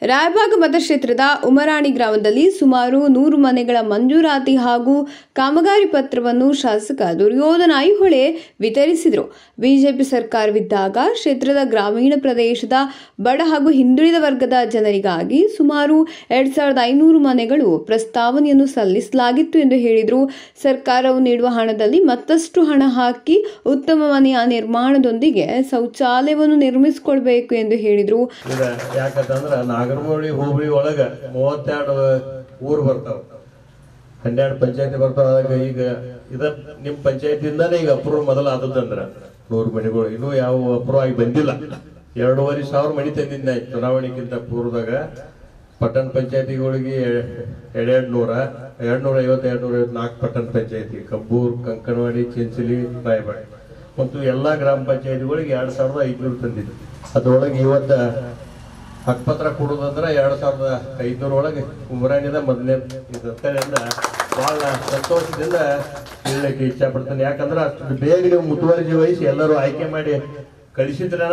ರಾಯಬಾಗ್ ಮತಕ್ಷೇತ್ರದ ಉಮರಾಣಿ ಗ್ರಾಮದಲ್ಲಿ ಸುಮಾರು ನೂರು ಮನೆಗಳ ಮಂಜೂರಾತಿ ಹಾಗೂ ಕಾಮಗಾರಿ ಪತ್ರವನ್ನು ಶಾಸಕ ದುರ್ಯೋಧನ ಐಹೊಳೆ ವಿತರಿಸಿದರು ಬಿಜೆಪಿ ಸರ್ಕಾರವಿದ್ದಾಗ ಕ್ಷೇತ್ರದ ಗ್ರಾಮೀಣ ಪ್ರದೇಶದ ಬಡ ಹಾಗೂ ಹಿಂದುಳಿದ ವರ್ಗದ ಜನರಿಗಾಗಿ ಸುಮಾರು ಎರಡ್ ಸಾವಿರದ ಐನೂರು ಮನೆಗಳು ಪ್ರಸ್ತಾವನೆಯನ್ನು ಸಲ್ಲಿಸಲಾಗಿತ್ತು ಎಂದು ಹೇಳಿದರು ಸರ್ಕಾರವು ನೀಡುವ ಹಣದಲ್ಲಿ ಮತ್ತಷ್ಟು ಹಣ ಹಾಕಿ ಉತ್ತಮ ಮನೆಯ ನಿರ್ಮಾಣದೊಂದಿಗೆ ಶೌಚಾಲಯವನ್ನು ನಿರ್ಮಿಸಿಕೊಳ್ಬೇಕು ಎಂದು ಹೇಳಿದರು ಈಗ ಯಾಕಂತಂದ್ರ ನಾಗರಮೂಳಿ ಹೋಬಳಿ ಒಳಗ ಮೂವತ್ತೆರಡು ಊರು ಬರ್ತಾವ ಹನ್ನೆರಡು ಪಂಚಾಯತಿ ಬರ್ತಾವ ಅದಾಗ ಈಗ ಇದ ನಿಮ್ ಪಂಚಾಯತಿಯಿಂದಾನೇ ಈಗ ಅಪ್ರೂವ್ ಮೊದಲ ಆದದಂದ್ರ ನೂರು ಮನೆಗಳು ಇನ್ನೂ ಯಾವ ಅಪ್ರೂವ್ ಆಗಿ ಬಂದಿಲ್ಲ ಎರಡೂವರೆ ಸಾವಿರ ಮನೆ ತಂದಿದ್ದ ಚುನಾವಣೆಗಿಂತ ಪೂರ್ವದಾಗ ಪಟ್ಟಣ ಪಂಚಾಯತಿಗಳಿಗೆ ಎರಡೆರಡು ನೂರ ಎರಡ್ ನೂರ ಐವತ್ತು ಎರಡ್ ನೂರ ಐವತ್ತು ನಾಲ್ಕು ಪಟ್ಟಣ ಪಂಚಾಯತಿ ಕಬ್ಬೂರ್ ಕಂಕನವಾಡಿ ಚಿಂಚಲಿ ರಾಯಬಾಡಿ ಮತ್ತು ಎಲ್ಲಾ ಗ್ರಾಮ ಪಂಚಾಯತಿಗಳಿಗೆ ಎರಡ್ ಸಾವಿರದ ಐದ್ನೂರು ತಂದಿದ್ದು ಅದ್ರೊಳಗೆ ಇವತ್ತ ಹಕ್ಪತ್ರ ಕೊಡುದಂದ್ರ ಎರಡ್ ಸಾವಿರದ ಐದ್ನೂರ ಒಳಗೆ ಉಮರಾಣಿದ ಮೊದಲನೇ ಇದರಿಂದ ಬಹಳ ಸಂತೋಷದಿಂದ ಹೇಳಲಿಕ್ಕೆ ಇಚ್ಛೆ ಪಡ್ತೇನೆ ಯಾಕಂದ್ರೆ ಅಷ್ಟು ಬೇಗ ನೀವು ಮುತುವರ್ಜಿ ವಹಿಸಿ ಎಲ್ಲರೂ ಆಯ್ಕೆ ಮಾಡಿ ಕಳಿಸಿದ್ರನ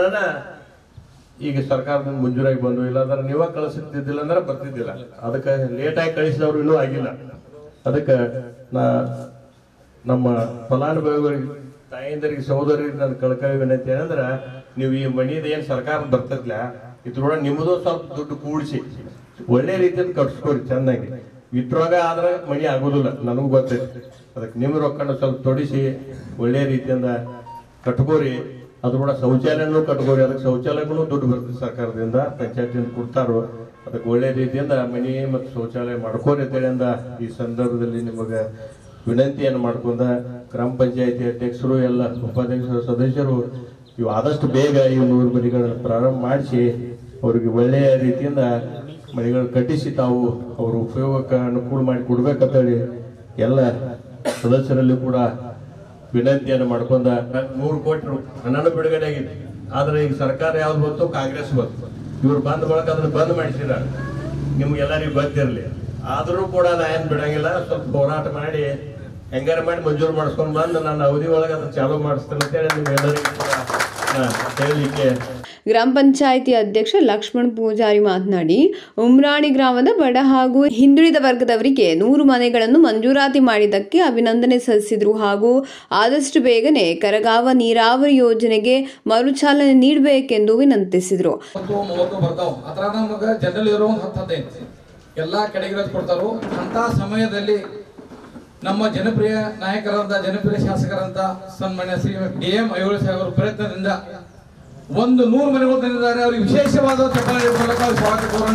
ಈಗ ಸರ್ಕಾರದಿಂದ ಮಂಜೂರಾಗಿ ಬಂದು ಇಲ್ಲಾಂದ್ರೆ ನೀವ ಕಳಿಸಿದ್ದಿಲ್ಲ ಅಂದ್ರೆ ಬರ್ತಿದ್ದಿಲ್ಲ ಅದಕ್ಕೆ ಲೇಟಾಗಿ ಕಳಿಸಿದವ್ರು ಇನ್ನೂ ಆಗಿಲ್ಲ ಅದಕ್ಕೆ ನಾ ನಮ್ಮ ಫಲಾನುಭವಿಗಳಿಗೆ ತಾಯಂದರಿಗೆ ಸಹೋದರಿಗೆ ನನ್ನ ಕಳ್ಕಳಿ ವಿನಂತಿ ಏನಂದ್ರ ನೀವು ಈ ಮನಿದ ಏನ್ ಸರ್ಕಾರ ಬರ್ತದ್ಲ ಇದ್ರೊಳಗೆ ನಿಮ್ಮದು ಸ್ವಲ್ಪ ದುಡ್ಡು ಕೂಡಿಸಿ ಒಳ್ಳೆ ರೀತಿಯಿಂದ ಕಟ್ಸ್ಕೊರಿ ಚೆನ್ನಾಗಿ ಇದ್ರೊಳಗ ಆದ್ರ ಮನಿ ಆಗೋದಿಲ್ಲ ನನಗೂ ಗೊತ್ತೈತಿ ಅದಕ್ಕೆ ನಿಮ್ಮ ರೊಕ್ಕನ ಸ್ವಲ್ಪ ತೊಡಿಸಿ ಒಳ್ಳೆ ರೀತಿಯಿಂದ ಕಟ್ಕೋರಿ ಅದ್ರೊಳಗೆ ಶೌಚಾಲಯನೂ ಕಟ್ಕೋರಿ ಅದಕ್ಕೆ ಶೌಚಾಲಯಗಳು ದುಡ್ಡು ಬರ್ತದೆ ಸರ್ಕಾರದಿಂದ ಪಂಚಾಯತಿಯಿಂದ ಕೊಡ್ತಾರೋ ಅದಕ್ಕೆ ಒಳ್ಳೆ ರೀತಿಯಿಂದ ಮನಿ ಮತ್ತು ಶೌಚಾಲಯ ಮಾಡ್ಕೋರಿ ಅಂತೇಳಿಂದ ಈ ಸಂದರ್ಭದಲ್ಲಿ ನಿಮಗೆ ವಿನಂತಿಯನ್ನು ಮಾಡ್ಕೊಂಡ ಗ್ರಾಮ ಪಂಚಾಯತಿ ಅಧ್ಯಕ್ಷರು ಎಲ್ಲ ಉಪಾಧ್ಯಕ್ಷರು ಸದಸ್ಯರು ಇವು ಆದಷ್ಟು ಬೇಗ ಈ ನೂರು ಮನೆಗಳನ್ನ ಪ್ರಾರಂಭ ಮಾಡಿಸಿ ಅವರಿಗೆ ಒಳ್ಳೆಯ ರೀತಿಯಿಂದ ಮನೆಗಳು ಕಟ್ಟಿಸಿ ತಾವು ಅವರ ಉಪಯೋಗಕ್ಕೆ ಅನುಕೂಲ ಮಾಡಿ ಕೊಡ್ಬೇಕಂತೇಳಿ ಎಲ್ಲ ಸದಸ್ಯರಲ್ಲಿ ಕೂಡ ವಿನಂತಿಯನ್ನು ಮಾಡ್ಕೊಂಡ ನೂರು ಕೋಟಿ ರು- ಹಣನೂ ಬಿಡುಗಡೆ ಆಗಿದೆ ಆದ್ರೆ ಈಗ ಸರ್ಕಾರ ಯಾವ್ದು ಬಂತು ಕಾಂಗ್ರೆಸ್ ಬಂತು ಇವ್ರು ಬಂದ ಬಳಕ ಅದನ್ನ ಬಂದ್ ಮಾಡಿಸಿರ ನಿಮ್ಗೆಲ್ಲರಿಗೂ ಗೊತ್ತಿರಲಿ ಆದ್ರೂ ಕೂಡ ನಾ ಏನ್ ಬಿಡಂಗಿಲ್ಲ ಸ್ವಲ್ಪ ಹೋರಾಟ ಮಾಡಿ ಹೆಂಗಾರ ಮಾಡಿ ಮಂಜೂರು ಮಾಡಿಸ್ಕೊಂಡ್ ಬಂದು ನನ್ನ ಅವಧಿ ಒಳಗೆ ಅದನ್ನ ಚಾಲೂ ಮಾಡಿಸ್ತೇನೆ ಅಂತೇಳಿ ನಿಮ್ಗೆಲ್ಲರಿಗೂ ಕೂಡ ನಾ ಹೇಳಲಿಕ್ಕೆ ಗ್ರಾಮ ಪಂಚಾಯಿತಿ ಅಧ್ಯಕ್ಷ ಲಕ್ಷ್ಮಣ್ ಪೂಜಾರಿ ಮಾತನಾಡಿ ಉಮ್ರಾಣಿ ಗ್ರಾಮದ ಬಡ ಹಾಗೂ ಹಿಂದುಳಿದ ವರ್ಗದವರಿಗೆ ನೂರು ಮನೆಗಳನ್ನು ಮಂಜೂರಾತಿ ಮಾಡಿದ್ದಕ್ಕೆ ಅಭಿನಂದನೆ ಸಲ್ಲಿಸಿದರು ಹಾಗೂ ಆದಷ್ಟು ಬೇಗನೆ ಕರಗಾವ ನೀರಾವರಿ ಯೋಜನೆಗೆ ಮರುಚಾಲನೆ ನೀಡಬೇಕೆಂದು ವಿನಂತಿಸಿದರು ಮೂವತ್ತು ಮೂವತ್ತು ಬರ್ತಾವ ಅದ್ರ ನಮಗ ಜನರಲ್ ಇರೋ ಒಂದು ಹತ್ತು ಹದಿನೈದು ಎಲ್ಲಾ ಕಡೆಗೆ ಕೊಡ್ತಾರೋ ಅಂತ ಸಮಯದಲ್ಲಿ ನಮ್ಮ ಜನಪ್ರಿಯ ನಾಯಕರಾದ ಜನಪ್ರಿಯ ಶಾಸಕರಂತ ಸನ್ಮಾನ್ಯ ಶ್ರೀ ಡಿ ಎಂ ಐಹೊಳೆ ಸಾಹೇಬರ ಪ್ರಯತ್ನದಿಂದ ಒಂದು ನೂರು ಮನೆಗಳು ತಂದಿದ್ದಾರೆ ಅವರಿಗೆ ವಿಶೇಷವಾದ ಚಪ್ಪಾಳೆ ಮೂಲಕ ಅವ್ರಿಗೆ ಸ್ವಾಗತ ಕೋರೋಣ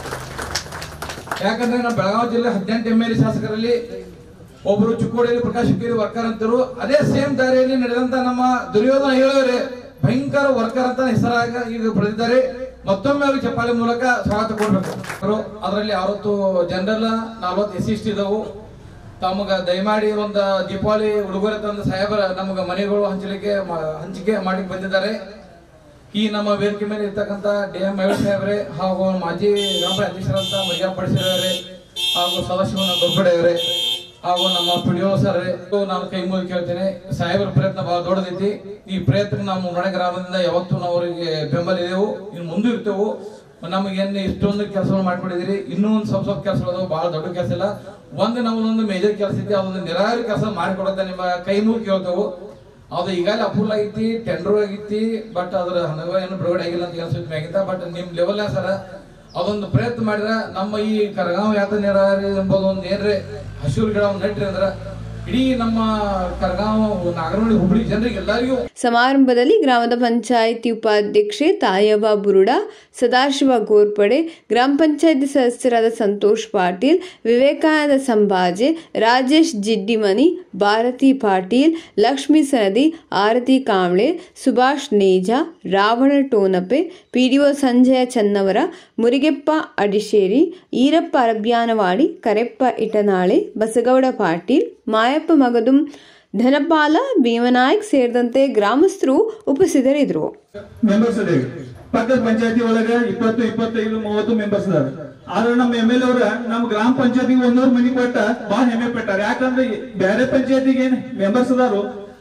ಯಾಕಂದ್ರೆ ನಮ್ಮ ಬೆಳಗಾವಿ ಜಿಲ್ಲೆ ಹದಿನೆಂಟು ಎಂ ಎಲ್ ಶಾಸಕರಲ್ಲಿ ಒಬ್ಬರು ಚಿಕ್ಕೋಡಿಯಲ್ಲಿ ಪ್ರಕಾಶ್ ಹುಕ್ಕೇರಿ ವರ್ಕರ್ ಅಂತರು ಅದೇ ಸೇಮ್ ದಾರಿಯಲ್ಲಿ ನಡೆದಂತ ನಮ್ಮ ದುರ್ಯೋಧನ ಐಹೊಳೆ ಭಯಂಕರ ವರ್ಕರ್ ಅಂತ ಹೆಸರಾಗ ಈಗ ಪಡೆದಿದ್ದಾರೆ ಮತ್ತೊಮ್ಮೆ ಅವ್ರಿಗೆ ಚಪ್ಪಾಳೆ ಮೂಲಕ ಸ್ವಾಗತ ಕೊಡ್ಬೇಕು ಅವರು ಅದರಲ್ಲಿ ಅರವತ್ತು ಜನರಲ್ ನಲ್ವತ್ತು ಎಸ್ ಸಿ ಇದಾವು ತಮಗ ದಯಮಾಡಿ ಒಂದು ದೀಪಾವಳಿ ಉಡುಗೊರೆ ತಂದ ಸಾಹೇಬರ ನಮಗ ಮನೆಗಳು ಹಂಚಲಿಕ್ಕೆ ಮ- ಹಂಚಿಕೆ ಮಾಡಿ ಬಂದಿದ್ದಾರೆ ಈ ನಮ್ಮ ವೇದಿಕೆ ಮೇಲೆ ಇರ್ತಕ್ಕಂಥ ಡಿ ಎಂ ಮಹೇಶ್ ಸಾಹೇಬ್ರೆ ಹಾಗೂ ಮಾಜಿ ಗ್ರಾಮ ಅಧ್ಯಕ್ಷರಂತ ಮಂಜಪ್ಪ ಪಡಿಸಿರವರೇ ಹಾಗೂ ಸದಾಶಿವನ ಗೊಬ್ಬಡೆ ಅವರೇ ಹಾಗೂ ನಮ್ಮ ಪಿಡಿಒ ಸರ್ ನಾನು ಕೈ ಮುಗಿ ಕೇಳ್ತೇನೆ ಸಾಹೇಬರ ಪ್ರಯತ್ನ ಬಹಳ ದೊಡ್ಡದೈತಿ ಈ ಪ್ರಯತ್ನಕ್ಕೆ ನಾವು ಮನೆ ಗ್ರಾಮದಿಂದ ಯಾವತ್ತೂ ನಾವು ಅವರಿಗೆ ಬೆಂಬಲ ಇದೆವು ಇನ್ನು ಮುಂದೆ ಇರ್ತೇವು ನಮಗೇನು ಇಷ್ಟೊಂದು ಕೆಲಸವನ್ನು ಮಾಡ್ಕೊಂಡಿದ್ದೀರಿ ಇನ್ನೂ ಒಂದು ಸ್ವಲ್ಪ ಸ್ವಲ್ಪ ಕೆಲಸ ಅದಾವ ಬಹಳ ದೊಡ್ಡ ಕೆಲಸ ಇಲ್ಲ ಒಂದು ನಮ್ಮದೊಂದು ಮೇಜರ್ ಕೆಲಸ ಐತಿ ಅದೊಂದು ನಿರಾಹಾರಿ ಕೆಲಸ ಮಾಡಿಕೊಡುತ್ತೆ ನಿಮ್ಮ ಕೈ ಮುಗಿ ಕೇಳ್ತೇವು ಅದು ಈಗಾಗಲೇ ಅಪ್ರೂವಲ್ ಆಗೈತಿ ಟೆಂಡರ್ ಆಗೈತಿ ಬಟ್ ಅದ್ರ ಹಣ ಏನು ಬಿಡುಗಡೆ ಆಗಿಲ್ಲ ಅಂತ ಅನ್ಸುತ್ತೆ ಮ್ಯಾಗಿಂದ ಬಟ್ ನಿಮ್ ಲೆವೆಲ್ ಸರ ಅದೊಂದು ಪ್ರಯತ್ನ ಮಾಡಿದ್ರ ನಮ್ಮ ಈ ಕರಗಾಂವ ಯಾತ ನಿರಾಹಾರಿ ಎಂಬುದು ಒಂದು ಏನ್ರೆ ಹಸಿರು ಗಿಡ ಒಂದು ನೆಟ್ರಿ ಅಂದ್ರ ಇಡೀ ನಮ್ಮ ಕರಗಾಂವ ನಾಗರಹಳ್ಳಿ ಹುಬ್ಳಿ ಜನರಿಗೆ ಎಲ್ಲರಿಗೂ ಸಮಾರಂಭದಲ್ಲಿ ಗ್ರಾಮದ ಪಂಚಾಯಿತಿ ಉಪಾಧ್ಯಕ್ಷೆ ತಾಯವ್ವ ಬುರುಡ ಸದಾಶಿವ ಗೋರ್ಪಡೆ ಗ್ರಾಮ ಪಂಚಾಯಿತಿ ಸದಸ್ಯರಾದ ಸಂತೋಷ್ ಪಾಟೀಲ್ ವಿವೇಕಾನಂದ ಸಂಭಾಜೆ ರಾಜೇಶ್ ಜಿಡ್ಡಿಮನಿ ಭಾರತಿ ಪಾಟೀಲ್ ಲಕ್ಷ್ಮೀ ಸನದಿ ಆರತಿ ಕಾಂಬ್ಳೆ ಸುಭಾಷ್ ನೇಜಾ ರಾವಣ ಟೋನಪೆ ಪಿಡಿಒ ಸಂಜಯ ಚನ್ನವರ ಮುರಿಗೆಪ್ಪ ಅಡಿಶೇರಿ ಈರಪ್ಪ ಅರಬ್ಯಾನವಾಡಿ ಕರೆಪ್ಪ ಇಟನಾಳೆ ಬಸಗೌಡ ಪಾಟೀಲ್ ಮಾಯಪ್ಪ ಮಗದುಂ ಧನಪಾಲ ಭೀಮನಾಯಕ್ ಸೇರಿದಂತೆ ಗ್ರಾಮಸ್ಥರು ಉಪಸ್ಥಿತರಿದ್ದರು ಮೆಂಬರ್ಸ್ ಅದೇ ಪಕ್ಕದ ಪಂಚಾಯತಿ ಒಳಗ ಇಪ್ಪತ್ತು ಇಪ್ಪತ್ತೈದು ಮೂವತ್ತು ಮೆಂಬರ್ಸ್ ಅದಾರ ಆದ್ರೆ ನಮ್ಮ ಎಮ್ ಎಲ್ ಅವ್ರ ನಮ್ಮ ಗ್ರಾಮ ಪಂಚಾಯತಿಗೆ ಒಂದೂರು ಮನಿ ಕೊಟ್ಟ ಬಹಳ ಹೆಮ್ಮೆ ಪಟ್ಟಾರ ಯಾಕಂದ್ರೆ ಬೇರೆ ಪಂಚಾಯತಿಗೆ ಏನ್ ಮೆಂಬರ್ಸ್ ಅದಾರು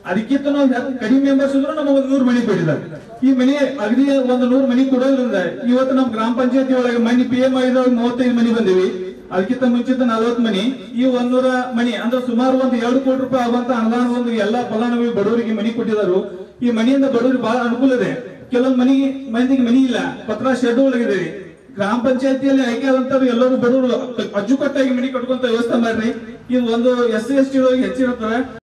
ಅದಕ್ಕಿಂತ ನಾವು ಹೆ- ಕಡಿಮೆ ಮೆಂಬರ್ಸ್ ಇದ್ರು ನಮಗೆ ಒಂದು ನೂರು ಮನಿ ಕೊಟ್ಟಿದ್ದಾರೆ ಈ ಮನಿ ಅಗದಿ ಒಂದು ನೂರು ಮನಿ ಕೊಡೋದ್ರಿಂದ ಇವತ್ತು ನಮ್ಮ ಗ್ರಾಮ ಪಂಚಾಯತಿ ಒಳಗೆ ಮನಿ ಪಿ ಎಂ ಐದಾಗ ಮೂವತ್ತೈದು ಮನಿ ಬಂದಿವಿ ಅದಕ್ಕಿಂತ ಮುಂಚಿತ ನಲವತ್ತು ಮನಿ ಈ ಒಂದೂರ ಮನಿ ಅಂದ್ರೆ ಸುಮಾರು ಒಂದು ಎರಡು ಕೋಟಿ ರೂಪಾಯಿ ಆಗುವಂತ ಅನುದಾನ ಒಂದು ಎಲ್ಲಾ ಫಲಾನುಭವಿ ಬಡವರಿಗೆ ಮನಿ ಕೊಟ್ಟಿದ್ದಾರೆ ಈ ಮನಿಯಿಂದ ಬಡವರಿಗೆ ಬಹಳ ಅನುಕೂಲ ಇದೆ ಕೆಲವೊಂದು ಮನಿ ಮಂದಿಗೆ ಮನಿ ಇಲ್ಲ ಪತ್ರ ಶೆಡ್ ಒಳಗಿದೆ ಗ್ರಾಮ ಪಂಚಾಯತಿಯಲ್ಲಿ ಆಯ್ಕೆ ಆದಂತವ್ರು ಎಲ್ಲರೂ ಬಡವರು ಅಚ್ಚುಕಟ್ಟಾಗಿ ಮನಿ ಕಟ್ಕೊಂತ ವ್ಯವಸ್ಥೆ ಮಾಡ್ರಿ ಇದು ಒಂದು ಎಸ್ ಸಿ ಎಸ್ ಟಿ ಹೆಚ್ಚಿರ್ತಾರೆ